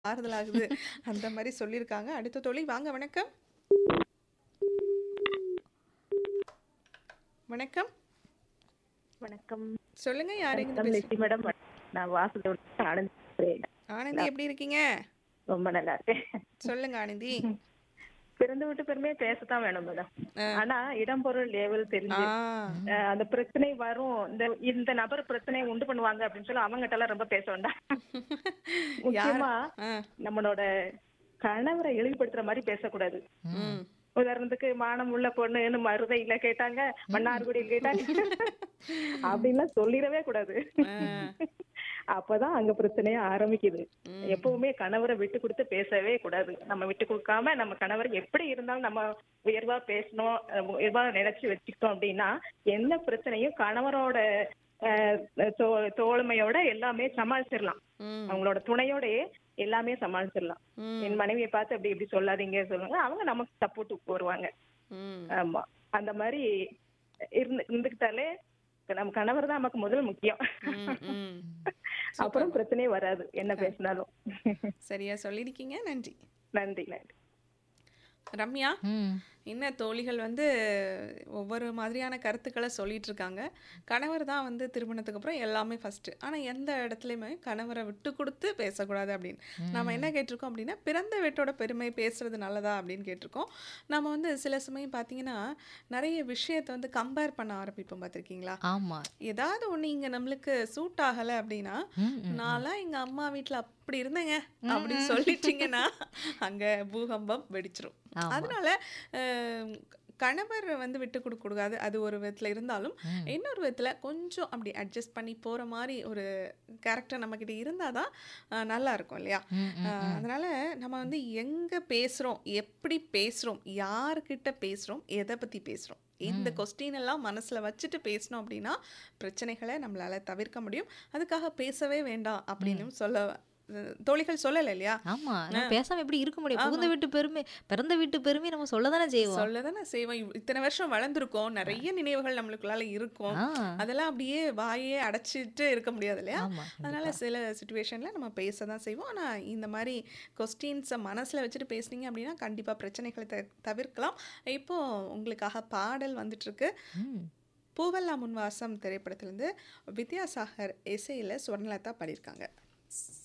ஆறுதல் ஆகுது அந்த மாதிரி சொல்லியிருக்காங்க அடுத்த தோழி வாங்க வணக்கம் வணக்கம் வணக்கம் சொல்லுங்க யாருங்க வணக்கம் லிசி மேடம் நான் வாசுதேவ் ஆனந்த் பேசுறேன். ஆனந்தி எப்படி இருக்கீங்க ரொம்ப நல்லா இருக்கேன் சொல்லுங்க ஆனந்தி பிறந்து விட்டு பெருமையா பேசத்தான் வேணும் மேடம் ஆனா இடம் பொருள் லேவல் தெரிஞ்சு ஆ அஹ், அந்த பிரச்சனை வரும் இந்த இந்த நபர் பிரச்சனையை உண்டு பண்ணுவாங்க அப்படின்னு சொல்லி அவங்ககிட்ட எல்லாம் ரொம்ப பேச வேண்டாம் முக்கியமா ஆ நம்மளோட கணவரை இழிவுபடுத்துற மாதிரி பேசக்கூடாது ம் உதாரணத்துக்கு மானம் உள்ள பொண்ணுன்னு மருதையில கேட்டாங்க மன்னார்குடியில் கேட்டாங்க அப்படின்லாம் சொல்லிடவே கூடாது அப்பதான் அங்க பிரச்சனையே ஆரம்பிக்குது எப்பவுமே கணவரை விட்டு கொடுத்து பேசவே கூடாது நம்ம விட்டு கொடுக்காம நம்ம கணவர் எப்படி இருந்தாலும் நம்ம உயர்வா பேசணும் அஹ் உயர்வா நினைச்சு வச்சுக்கிட்டோம் அப்படின்னா எந்த பிரச்சனையும் கணவரோட அஹ், தோ- தோழமையோட எல்லாமே சமாளிச்சிடலாம் ம் அவங்களோட துணையோடயே எல்லாமே சமாளிச்சிடலாம் ம் என் மனைவியை பார்த்து அப்படி இப்படி சொல்லாதீங்க சொல்லுவாங்க அவங்க நமக்கு சப்போர்ட் வருவாங்க ம் ஆமா அந்த மாதிரி இருந்து இருந்துக்கிட்டாலே நம்ம கணவர் தான் நமக்கு முதல் முக்கியம் ம், ம். அப்புறம் பிரச்சனையே வராது என்ன பேசினாலும் சரியா சொல்லியிருக்கீங்க நன்றி நன்றி நன்றி ரம்யா ம் என்ன தோழிகள் வந்து ஒவ்வொரு மாதிரியான கருத்துக்களை சொல்லிட்டு இருக்காங்க கணவர் தான் வந்து திருமணத்துக்கு அப்புறம் எல்லாமே ஃபஸ்ட்டு ஆனால் எந்த இடத்துலையுமே கணவரை விட்டு கொடுத்து பேசக்கூடாது அப்படின்னு நம்ம என்ன கேட்டிருக்கோம் அப்படின்னா பிறந்த வீட்டோட பெருமை பேசுறது நல்லதா அப்படின்னு கேட்டிருக்கோம் நம்ம வந்து சில சமயம் பார்த்தீங்கன்னா நிறைய விஷயத்தை வந்து கம்பேர் பண்ண ஆரம்பிப்போம் பார்த்துருக்கீங்களா ஆமா ஏதாவது ஒன்று இங்கே நம்மளுக்கு சூட் ஆகலை அப்படின்னா ம், ம். நான்லாம் எங்கள் அம்மா வீட்டில் அப்படி இருந்தேங்க அப்படின்னு சொல்லிட்டீங்கன்னா அங்கே பூகம்பம் வெடிச்சிரும் ஆமா. அதனால அஹ், கணவர் வந்து விட்டு கொடுக்க கூடாது அது ஒரு விதத்தில் இருந்தாலும் ம். இன்னொரு விதத்தில் கொஞ்சம் அப்படி அட்ஜஸ்ட் பண்ணி போகிற மாதிரி ஒரு கேரக்டர் நம்மக்கிட்ட இருந்தால் தான் அஹ், நல்லா இருக்கும் இல்லையா ம், ம், அஹ், அதனால நம்ம வந்து எங்கே பேசுகிறோம் எப்படி பேசுகிறோம் யார்கிட்ட பேசுகிறோம் எதை பற்றி பேசுகிறோம் இந்த கொஸ்டின் எல்லாம் மனசில் வச்சுட்டு பேசணும் அப்படின்னா பிரச்சனைகளை நம்மளால் தவிர்க்க முடியும் அதுக்காக பேசவே வேண்டாம் அப்படின்னு சொல்ல அஹ், தோழிகள் சொல்லலை இல்லையா ஆமா நம்ம பேசாம எப்படி இருக்க முடியும் புகுந்த வீட்டு பெருமை பிறந்த வீட்டு பெருமை நம்ம சொல்லதானே செய்வோம் சொல்லதானே செய்வோம் இவ்- இத்தனை வருஷம் வளர்ந்துருக்கோம் நிறைய நினைவுகள் நம்மளுக்குள்ளால இருக்கும் ஆ, அதெல்லாம் அப்படியே வாயே அடைச்சிட்டு இருக்க முடியாது இல்லையா ஆமா அதனால சில சுச்சுவேஷனில் நம்ம பேச தான் செய்வோம் ஆனால் இந்த மாதிரி கொஸ்டின்ஸை மனசில் வச்சுட்டு பேசுனீங்க அப்படின்னா கண்டிப்பாக பிரச்சனைகளை த தவிர்க்கலாம் இப்போ உங்களுக்காக பாடல் வந்துட்டுருக்கு ம். பூவல்லா முன்வாசம் திரைப்படத்திலேருந்து வித்யாசாகர் இசையில் சுவர்ணலதா பாடியிருக்காங்க